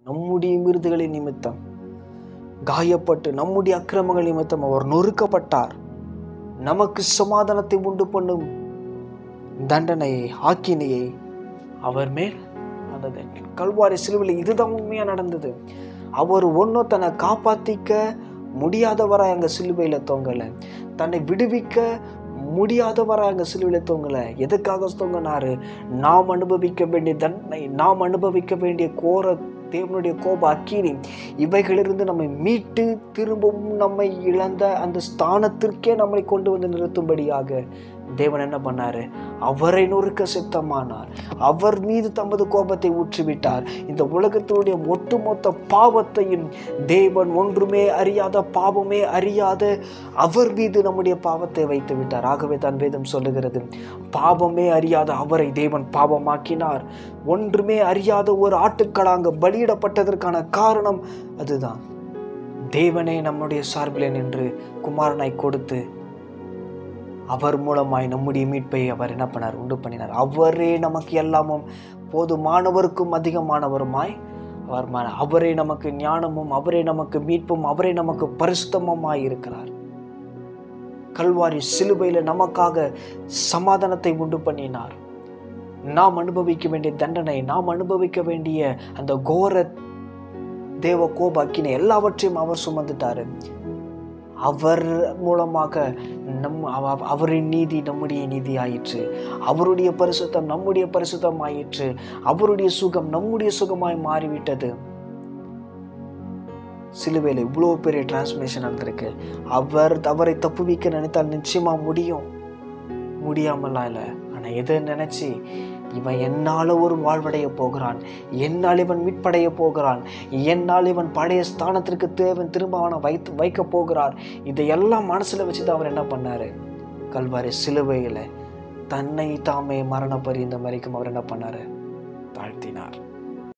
நம்முடைய மிருதுகளின் நிமித்தம் காயப்பட்டு நம்முடைய அக்கிரமங்கள் நிமித்தம் அவர் நொறுக்கப்பட்டார் நமக்கு சமாதானத்தை உண்டு பண்ணும் தண்டனையை ஆக்கினையை அவர் மேல் வந்தது கல்வாரி சிலுவையில் இதுதான் உண்மையாக நடந்தது அவர் ஒன்றும் தன்னை காப்பாற்றிக்க முடியாதவராய் அங்கே சிலுவையில் தொங்கலை தன்னை விடுவிக்க முடியாதவராய் அங்கே சிலுவையில் தொங்கலை எதுக்காக தொங்கினாரு நாம் அனுபவிக்க வேண்டிய தண்டனை நாம் அனுபவிக்க வேண்டிய கோர தேவனுடைய கோப அக்கினி இவைகளிலிருந்து நம்மை மீட்டு திரும்பவும் நம்மை இழந்த அந்த ஸ்தானத்திற்கே நம்மை கொண்டு வந்து நிறுத்தும்படியாக தேவன் என்ன பண்ணாரு அவரை நொறுக்க சித்தமானார் அவர் மீது தமது கோபத்தை ஊற்றிவிட்டார் இந்த உலகத்தினுடைய ஒட்டுமொத்த பாவத்தையும் தேவன் ஒன்றுமே அறியாத பாவமே அறியாத அவர் மீது நம்முடைய பாவத்தை வைத்து விட்டார் ஆகவே தான் வேதம் சொல்லுகிறது பாவமே அறியாத அவரை தேவன் பாவமாக்கினார் ஒன்றுமே அறியாத ஒரு ஆட்டுக்கடாங்க பலியிடப்பட்டதற்கான காரணம் அதுதான் தேவனே நம்முடைய சார்பிலே நின்று குமாரனாய் கொடுத்து அவர் மூலமாய் நம்முடைய மீட்பை அவர் என்ன பண்ணார் உண்டு பண்ணினார் அவரே நமக்கு எல்லாமும் போதுமானவருக்கும் அதிகமானவருமாய் அவர் ம- அவரே நமக்கு ஞானமும் அவரே நமக்கு மீட்பும் அவரே நமக்கு பரிசுத்தமுமாய் இருக்கிறார் கல்வாரி சிலுவையில நமக்காக சமாதானத்தை உண்டு பண்ணினார் நாம் அனுபவிக்க வேண்டிய தண்டனை நாம் அனுபவிக்க வேண்டிய அந்த கோர தேவ கோபாக்கினை எல்லாவற்றையும் அவர் சுமந்துட்டாரு அவர் மூலமாக நம் அவ- அவரின் நீதி நம்முடைய நீதி ஆயிற்று அவருடைய பரிசுத்தம் நம்முடைய பரிசுத்தம் ஆயிற்று அவருடைய சுகம் நம்முடைய சுகமாய் மாறிவிட்டது சிலுவையில் இவ்வளோ பெரிய டிரான்ஸ்மிஷன் நடந்திருக்கு அவர் அவரை தப்புவிக்க நினைத்தால் நிச்சயமா முடியும் முடியாமலாம் இல்லை ஆனால் எதை நினைச்சு இவன் என்னால் ஒரு வாழ்வடைய போகிறான் என்னால் இவன் மீட்படைய போகிறான் என்னால் இவன் பழைய ஸ்தானத்திற்கு தேவன் திரும்ப அவனை வைத்து வைக்க போகிறார் இதையெல்லாம் மனசில் வச்சு தான் அவர் என்ன பண்ணார் கல்வாரி சிலுவையில் தன்னை தாமே மரண பரிந்த வரைக்கும் அவர் என்ன பண்ணார் தாழ்த்தினார்